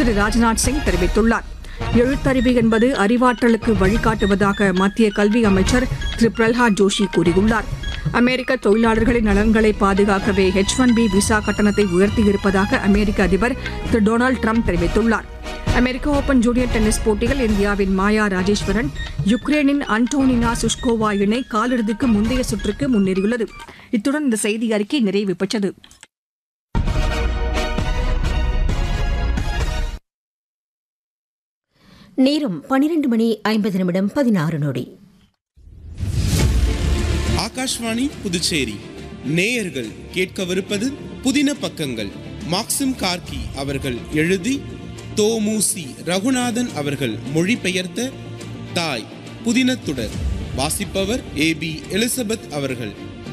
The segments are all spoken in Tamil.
திரு ராஜ்நாத் சிங் தெரிவித்துள்ளார் எழுத்தறிவு என்பது அறிவாற்றலுக்கு வழிகாட்டுவதாக மத்திய கல்வி அமைச்சர் திரு பிரல்ஹாத் ஜோஷி கூறியுள்ளார் அமெரிக்க தொழிலாளர்களின் நலன்களை பாதுகாக்கவே ஹெச் ஒன் பி விசா கட்டணத்தை உயர்த்தியிருப்பதாக அமெரிக்க அதிபர் திரு டொனால்டு ட்ரம்ப் தெரிவித்துள்ளார் அமெரிக்க ஓபன் ஜூனியர் டென்னிஸ் போட்டியில் இந்தியாவின் மாயா ராஜேஸ்வரன் யுக்ரைனின் அன்டோனினா சுஷ்கோவா இணை காலிறுதிக்கு முந்தைய சுற்றுக்கு முன்னேறியுள்ளது இத்துடன் இந்த செய்தி அறிக்கை நிறைவு பெற்றது நேரம் பனிரெண்டு மணி ஐம்பது நிமிடம் பதினாறு நொடி ஆகாஷ்வாணி புதுச்சேரி நேயர்கள் கேட்கவிருப்பது புதின பக்கங்கள் மாக்சிம் கார்கி அவர்கள் எழுதி தோமுசி ரகுநாதன் அவர்கள் மொழிபெயர்த்த தாய் புதினத்துடர் வாசிப்பவர் ஏ பி எலிசபெத் அவர்கள்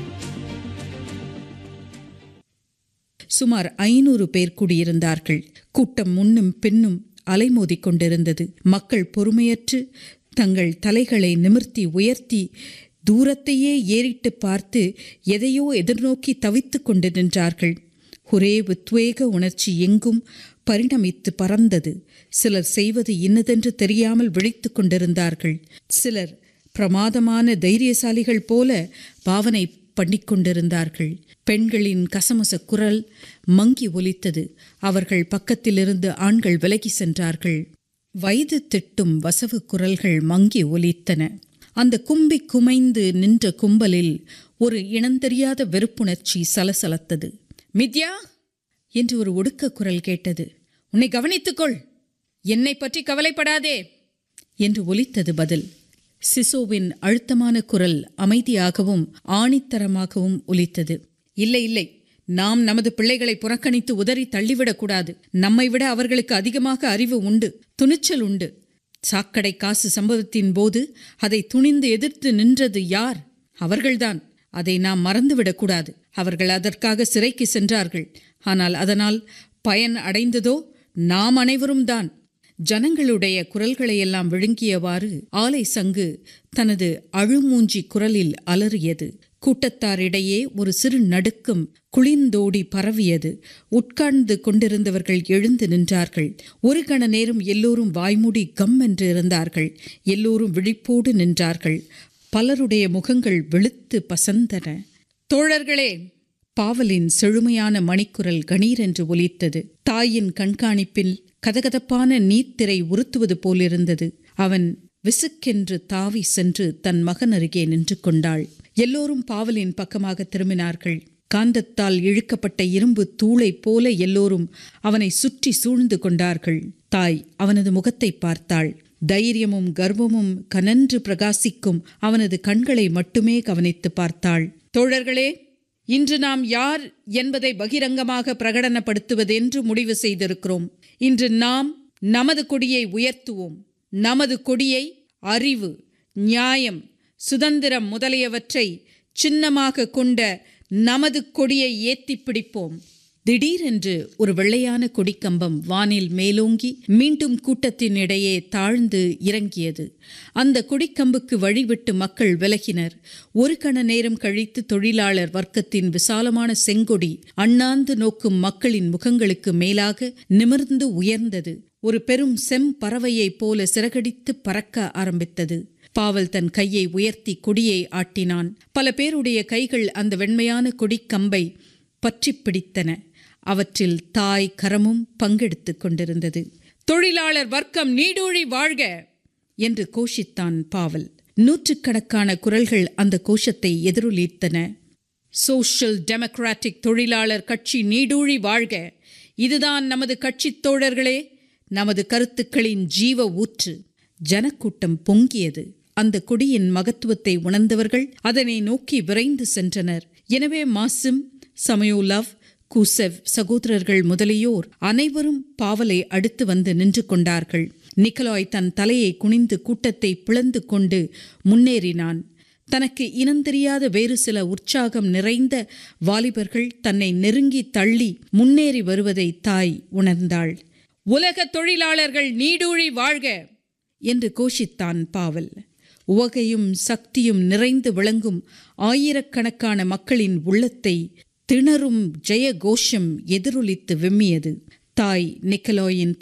சுமார் ஐநூறு பேர் குடியிருந்தார்கள் கூட்டம் முன்னும் பின்னும் அலைமோதிக் கொண்டிருந்தது மக்கள் பொறுமையற்று தங்கள் தலைகளை நிமிர்த்தி உயர்த்தி தூரத்தையே ஏறிட்டு பார்த்து எதையோ எதிர்நோக்கி தவித்துக் கொண்டு நின்றார்கள் ஒரே உத்வேக உணர்ச்சி எங்கும் பரிணமித்து பறந்தது சிலர் செய்வது இன்னதென்று தெரியாமல் விழித்துக் கொண்டிருந்தார்கள் சிலர் பிரமாதமான தைரியசாலிகள் போல பாவனை பண்ணிக்கொண்டிருந்தார்கள் பெண்களின் கசமச குரல் மங்கி ஒலித்தது அவர்கள் பக்கத்திலிருந்து ஆண்கள் விலகி சென்றார்கள் வயது திட்டும் வசவு குரல்கள் மங்கி ஒலித்தன அந்த கும்பி குமைந்து நின்ற கும்பலில் ஒரு இனந்தெரியாத வெறுப்புணர்ச்சி சலசலத்தது மித்யா என்று ஒரு ஒடுக்க குரல் கேட்டது உன்னை கவனித்துக்கொள் என்னை பற்றி கவலைப்படாதே என்று ஒலித்தது பதில் சிசோவின் அழுத்தமான குரல் அமைதியாகவும் ஆணித்தரமாகவும் ஒலித்தது இல்லை இல்லை நாம் நமது பிள்ளைகளை புறக்கணித்து உதறி தள்ளிவிடக்கூடாது நம்மை விட அவர்களுக்கு அதிகமாக அறிவு உண்டு துணிச்சல் உண்டு சாக்கடை காசு சம்பவத்தின் போது அதை துணிந்து எதிர்த்து நின்றது யார் அவர்கள்தான் அதை நாம் மறந்துவிடக்கூடாது அவர்கள் அதற்காக சிறைக்கு சென்றார்கள் ஆனால் அதனால் பயன் அடைந்ததோ நாம் அனைவரும் தான் ஜனங்களுடைய குரல்களையெல்லாம் விழுங்கியவாறு ஆலை சங்கு தனது அழுமூஞ்சி குரலில் அலறியது கூட்டத்தாரிடையே ஒரு சிறு நடுக்கம் குளிர்ந்தோடி பரவியது உட்கார்ந்து கொண்டிருந்தவர்கள் எழுந்து நின்றார்கள் ஒரு கண நேரம் எல்லோரும் வாய்மூடி கம் என்று இருந்தார்கள் எல்லோரும் விழிப்போடு நின்றார்கள் பலருடைய முகங்கள் வெளுத்து பசந்தன தோழர்களே பாவலின் செழுமையான மணிக்குரல் கணீரென்று ஒலித்தது தாயின் கண்காணிப்பில் கதகதப்பான நீர்த்திரை உறுத்துவது போலிருந்தது அவன் விசுக்கென்று தாவி சென்று தன் மகன் அருகே நின்று கொண்டாள் எல்லோரும் பாவலின் பக்கமாக திரும்பினார்கள் காந்தத்தால் இழுக்கப்பட்ட இரும்பு தூளை போல எல்லோரும் அவனை சுற்றி சூழ்ந்து கொண்டார்கள் தாய் அவனது முகத்தை பார்த்தாள் தைரியமும் கர்வமும் கனன்று பிரகாசிக்கும் அவனது கண்களை மட்டுமே கவனித்து பார்த்தாள் தோழர்களே இன்று நாம் யார் என்பதை பகிரங்கமாக பிரகடனப்படுத்துவதென்று முடிவு செய்திருக்கிறோம் இன்று நாம் நமது கொடியை உயர்த்துவோம் நமது கொடியை அறிவு நியாயம் சுதந்திரம் முதலியவற்றை சின்னமாக கொண்ட நமது கொடியை ஏத்தி பிடிப்போம் திடீரென்று ஒரு வெள்ளையான கொடிக்கம்பம் வானில் மேலோங்கி மீண்டும் கூட்டத்தின் இடையே தாழ்ந்து இறங்கியது அந்த கொடிக்கம்புக்கு வழிவிட்டு மக்கள் விலகினர் ஒரு கண நேரம் கழித்து தொழிலாளர் வர்க்கத்தின் விசாலமான செங்கொடி அண்ணாந்து நோக்கும் மக்களின் முகங்களுக்கு மேலாக நிமிர்ந்து உயர்ந்தது ஒரு பெரும் செம் பறவையைப் போல சிறகடித்து பறக்க ஆரம்பித்தது பாவல் தன் கையை உயர்த்தி கொடியை ஆட்டினான் பல பேருடைய கைகள் அந்த வெண்மையான கொடிக்கம்பை பற்றி பிடித்தன அவற்றில் தாய் கரமும் பங்கெடுத்துக் கொண்டிருந்தது தொழிலாளர் வர்க்கம் நீடூழி வாழ்க என்று கோஷித்தான் பாவல் நூற்றுக்கணக்கான குரல்கள் அந்த கோஷத்தை எதிரொலித்தன சோஷியல் டெமோக்ராட்டிக் தொழிலாளர் கட்சி நீடூழி வாழ்க இதுதான் நமது கட்சித் தோழர்களே நமது கருத்துக்களின் ஜீவ ஊற்று ஜனக்கூட்டம் பொங்கியது அந்த கொடியின் மகத்துவத்தை உணர்ந்தவர்கள் அதனை நோக்கி விரைந்து சென்றனர் எனவே மாசிம் சமயோலவ் கூசெவ் சகோதரர்கள் முதலியோர் அனைவரும் பாவலை அடுத்து வந்து நின்று கொண்டார்கள் நிக்கலாய் தன் தலையை குனிந்து கூட்டத்தை பிளந்து கொண்டு முன்னேறினான் தனக்கு இனந்தெரியாத வேறு சில உற்சாகம் நிறைந்த வாலிபர்கள் தன்னை நெருங்கி தள்ளி முன்னேறி வருவதை தாய் உணர்ந்தாள் உலக தொழிலாளர்கள் நீடூழி வாழ்க என்று கோஷித்தான் பாவல் உவகையும் சக்தியும் நிறைந்து விளங்கும் ஆயிரக்கணக்கான மக்களின் உள்ளத்தை திணறும் ஜெய கோஷம் எதிரொலித்து விம்மியது தாய் நிக்கலோயின்